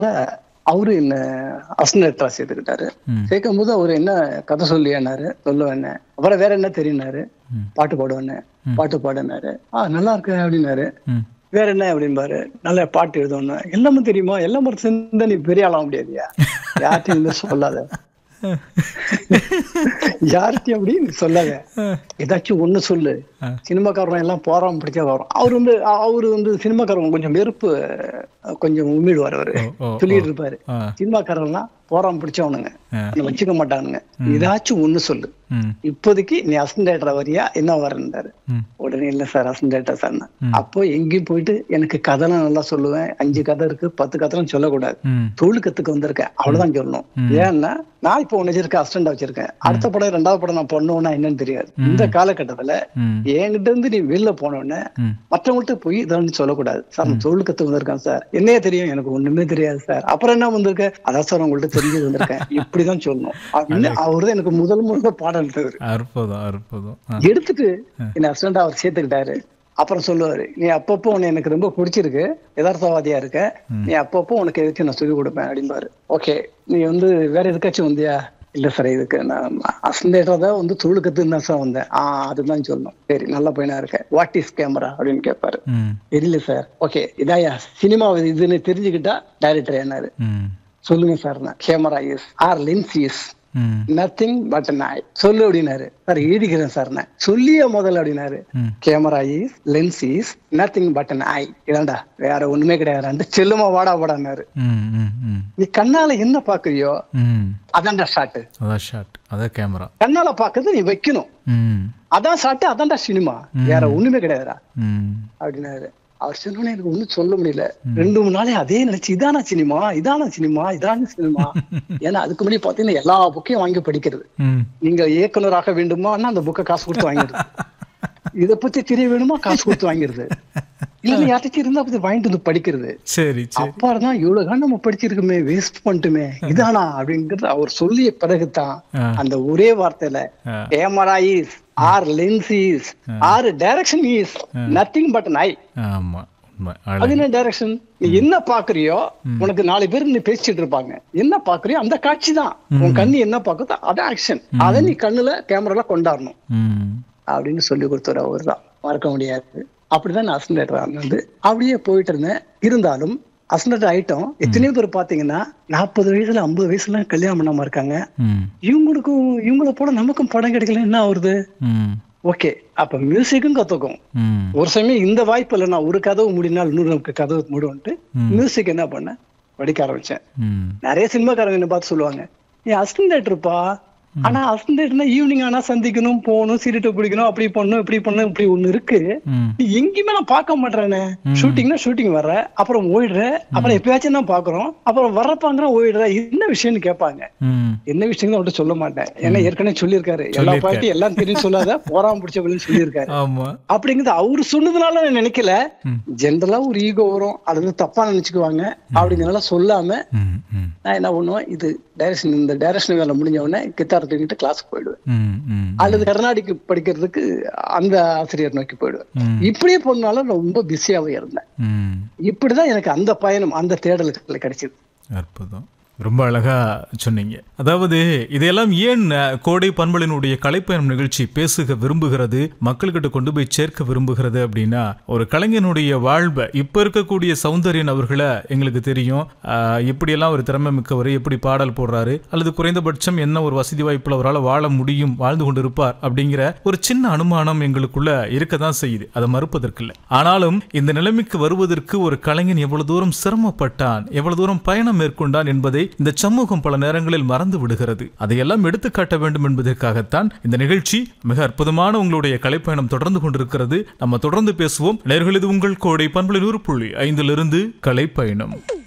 அவரு என்ன அசனேட்டரா சேர்த்துக்கிட்டாரு ம். சேர்க்கும் போது அவரு என்ன கதை சொல்லியானாரு சொல்லுவேன் அப்புறம் வேற என்ன தெரியுனாரு ம். பாட்டு பாடுவேன்னு பாட்டு பாடுனாரு ஆ நல்லா இருக்கு அப்படின்னாரு ம் வேற என்ன அப்படின்பாரு நல்ல பாட்டு எழுதணும் எல்லாமே தெரியுமா எல்லாமே சேர்ந்தா நீ பெரிய ஆளாக முடியாதுயா யார்ட்டையும் இந்த சொல்லாத யார்கிட்டயும் அப்படி நீ சொல்லாத ஏதாச்சும் ஒண்ணு சொல்லு ஆ. சினிமாக்காரன் எல்லாம் போறான் பிடிச்சா வரும் அவர் வந்து அ- அவரு வந்து சினிமாக்காரன் கொஞ்சம் வெறுப்பு அஹ், கொஞ்சம் உமிழ்வார் அவரு ஓ, ஓ, சொல்லிட்டு இருப்பாரு ஆ சினிமாக்காரன்லாம் போறான் பிடிச்சவனுங்க ஆ. உன்னை வச்சுக்க மாட்டானுங்க ஏதாச்சும் ஒண்ணு சொல்லு ம் இப்போதைக்கு நீ அசன்டேட்டர் வரியா என்ன வரேன்டாரு ம் உடனே இல்ல சார் அசன்டேட்டர் சார் ம். அப்போ எங்கேயும் போயிட்டு எனக்கு கதைலாம் நல்லா சொல்லுவேன் அஞ்சு கதை இருக்கு பத்து கதைலாம் சொல்லக்கூடாது ம் தொழில் கத்துக்க வந்திருக்கேன் அவ்வளவுதான் சொல்லணும் ஏன்னா நான் இப்போ ஒன்னு வச்சிருக்கேன் அசிஸ்டண்டா வச்சிருக்கேன் அடுத்த படம் ரெண்டாவது படம் நான் பண்ணுவேன்னா என்னன்னு தெரியாது இந்த காலகட்டத்துல ம் என்கிட்ட இருந்து நீ வெளில போனோடனே ம் மற்றவங்கள்ட்ட போய் இதெல்லாம் சொல்லக்கூடாது சார் நான் தொழில் கத்து வந்திருக்கேன் சார் என்னையே தெரியும் எனக்கு ஒண்ணுமே தெரியாது சார் அப்புறம் என்ன வந்திருக்க அதான் சார் உங்கள்ட்ட தெரிஞ்சு வந்திருக்கேன் இப்படிதான் சொல்லணும் அப்படின்னு அவரு தான் எனக்கு முதல் முதல்ல பாடம் எடுத்தவர் அற்புதம் அற்புதம் ஆ எடுத்துட்டு என்ன அசிஸ்டண்டா அவர் சேர்த்துக்கிட்டாரு அப்புறம் சொல்லுவாரு நீ அப்பப்போ உன்னை எனக்கு ரொம்ப பிடிச்சிருக்கு யதார்த்தவாதியா இருக்க நீ அப்பப்போ உனக்கு எதுக்கு நான் சொல்லிக் கொடுப்பேன் அப்படிம்பாரு ஓகே நீ வந்து வேற எதுக்காச்சும் வந்தியா இல்ல சார் இதுக்கு நான் அசந்தேட்டா தான் வந்து தொழில் கத்துன்னு தான் சார் வந்தேன் ஆஹ் அதுதான் சொல்லணும் சரி நல்ல பையனா இருக்க வாட் இஸ் கேமரா அப்படின்னு கேட்பாரு ம் தெரியல சார் ஓகே இதாயா சினிமா இதுன்னு தெரிஞ்சுக்கிட்டா டைரக்டர் என்னாரு ம் சொல்லுங்க sir camera is or lens is ம் நத்திங் பட் நாய் சொல்லு அப்படின்னாரு சார் எழுதிக்கிறேன் சார் நான் சொல்லிய முதல்ல அப்படின்னாரு ம் camera is lens is nothing but eye இதாண்டா வேற ஒண்ணுமே கிடையாது செல்லுமா வாடா வாடான்னாரு ம் ம் ம் நீ கண்ணால என்ன பாக்குறியோ ம் அதான்டா ஷாட்டு அதான் ஷாட் அதான் கேமரா கண்ணால பாக்குறது நீ வைக்கணும் ம் அதான் ஷாட்டு அதான்டா சினிமா வேற ஒண்ணுமே கிடையாதுடா ம் அப்படின்னாரு அவர் சொன்னோன்னே எனக்கு ஒண்ணும் சொல்ல முடியல ரெண்டு மூணு நாளே அதே நினைச்சு இதானா சினிமா இதானா சினிமா இதான சினிமா ஏன்னா அதுக்கு முன்னாடி பாத்தீங்கன்னா எல்லா புக்கையும் வாங்கி படிக்கிறது ம் நீங்க இயக்குனராக வேண்டுமான்னா அந்த புக்கை காசு கொடுத்து வாங்கிடுது இத பத்தி தெரிய வேணுமா காசு கொடுத்து வாங்கிடுது இல்ல யார்ட்டாச்சும் இருந்தா பத்தி வாங்கிட்டு வந்து படிக்கிறது சரி சரி அப்பாரு தான் இவ்வளவு காலம் நம்ம படிச்சிருக்கோமே வேஸ்ட் பண்ணிட்டுமே இதானா அப்படிங்கறது அவர் சொல்லிய பிறகுதான் ஆ. அந்த ஒரே வார்த்தையில ஆ. Camera is or lens is or direction is nothing but eye ஆமா உண்மை அது அழகு என்ன டைரக்ஷன் நீ என்ன பாக்குறியோ உனக்கு நாலு பேர் நீ பேசிட்டு இருப்பாங்க என்ன பாக்குறியோ அந்த காட்சி தான் உன் கண்ணு என்ன பாக்குதோ அதான் ஆக்ஷன் அதை நீ கண்ணுல கேமரால கொண்டாடணும் ம் அப்படின்னு சொல்லி கொடுத்தவர் அவர் தான் மறக்க முடியாது அப்படிதான் நான் அசன்டேட்டர் வந்து அப்படியே போயிட்டு இருந்தேன் இருந்தாலும் அசன்டேட்டர் ஆயிட்டோம் எத்தனையோ பேர் பாத்தீங்கன்னா நாற்பது வயசுல ஐம்பது வயசுல கல்யாணம் பண்ணாம இருக்காங்க ம் இவங்களுக்கும் இவங்கள போல நமக்கும் படம் கிடைக்கல என்ன ஆகுறது ம் ஓகே அப்ப மியூசிக்கும் கத்துக்கும் ம் ஒரு சமயம் இந்த வாய்ப்பு இல்லை நான் ஒரு கதவு மூடினால் இன்னொரு நமக்கு கதவு மூடுன்ட்டு மியூசிக் என்ன பண்ணேன் படிக்க ஆரம்பிச்சேன் ம் நிறைய சினிமாக்காரங்க என்ன பார்த்து சொல்லுவாங்க நீ அசிஸ்டன்ட் இருப்பா ஆனா அசிஸ்டன்ட்னா ஈவினிங் ஆனா சந்திக்கணும் போகணும் சீரிட்டு பிடிக்கணும் அப்படி பண்ணணும் இப்படி பண்ணணும் இப்படி ஒண்ணு இருக்கு ம் நீ எங்கேயுமே நான் பார்க்க மாட்டேனே ஷூட்டிங்னா ஷூட்டிங் வர்ற அப்புறம் ஓயிடுற அப்புறம் எப்பயாச்சும் தான் பாக்குறோம் அப்புறம் வர்றப்பாங்கிற ஓயிடுற என்ன விஷயம்னு கேட்பாங்க ம் என்ன விஷயம் அவர்கிட்ட சொல்ல மாட்டேன் ஏன்னா ஏற்கனவே சொல்லியிருக்காரு எல்லா பாட்டி எல்லாம் தெரியும் சொல்லாத போறாம பிடிச்சவங்களும் சொல்லியிருக்காரு ஆமா அப்படிங்கிறது அவரு சொன்னதுனால நான் நினைக்கல ம். ஜென்ரலா ஒரு ஈகோ வரும் அது வந்து தப்பா நினைச்சுக்குவாங்க அப்படிங்கறனால சொல்லாம ம் ம் நான் என்ன பண்ணுவேன் இது டைரக்ஷன் இந்த டைரக்ஷன் வேலை முடிஞ்ச உடனே கித்தார் தூக்கிட்டு கிளாஸ்க்கு போயிடுவேன் ம் ம் அல்லது கர்நாடிக் படிக்கிறதுக்கு அந்த ஆசிரியர் நோக்கி போயிடுவேன் ம். இப்படியே போனாலும் ரொம்ப பிஸியாவே இருந்தேன் ம் இப்படிதான் எனக்கு அந்த பயணம் அந்த தேடலுக்கு கிடைச்சது அற்புதம் ரொம்ப அழகா சொன்னீங்க அதாவது இதையெல்லாம் ஏன் அஹ், கோடை பண்பலினுடைய கலைப்பயணம் நிகழ்ச்சி பேசுக விரும்புகிறது மக்கள்கிட்ட கொண்டு போய் சேர்க்க விரும்புகிறது அப்படின்னா ஒரு கலைஞனுடைய வாழ்வை இப்ப இருக்கக்கூடிய சௌந்தரியன் அவர்களை எங்களுக்கு தெரியும் அஹ், இப்படியெல்லாம் ஒரு திறமை மிக்கவர் எப்படி பாடல் போடுறாரு அல்லது குறைந்தபட்சம் என்ன ஒரு வசதி வாய்ப்புல அவரால் வாழ முடியும் வாழ்ந்து கொண்டு இருப்பார் அப்படிங்கிற ஒரு சின்ன அனுமானம் எங்களுக்குள்ள இருக்க தான் செய்யுது அதை மறுப்பதற்கில்லை ஆனாலும் இந்த நிலைமைக்கு வருவதற்கு ஒரு கலைஞன் எவ்வளவு தூரம் சிரமப்பட்டான் எவ்வளவு தூரம் பயணம் மேற்கொண்டான் என்பதை இந்த சமூகம் பல நேரங்களில் மறந்து விடுகிறது அதையெல்லாம் எடுத்துக்காட்ட வேண்டும் என்பதற்காகத்தான் இந்த நிகழ்ச்சி மிக அற்புதமான உங்களுடைய கலைப்பயணம் தொடர்ந்து கொண்டிருக்கிறது நம்ம தொடர்ந்து பேசுவோம் நேர்கள் இது உங்கள் கோடை பண்புல நூறு புள்ளி ஐந்திலிருந்து கலைப்பயணம்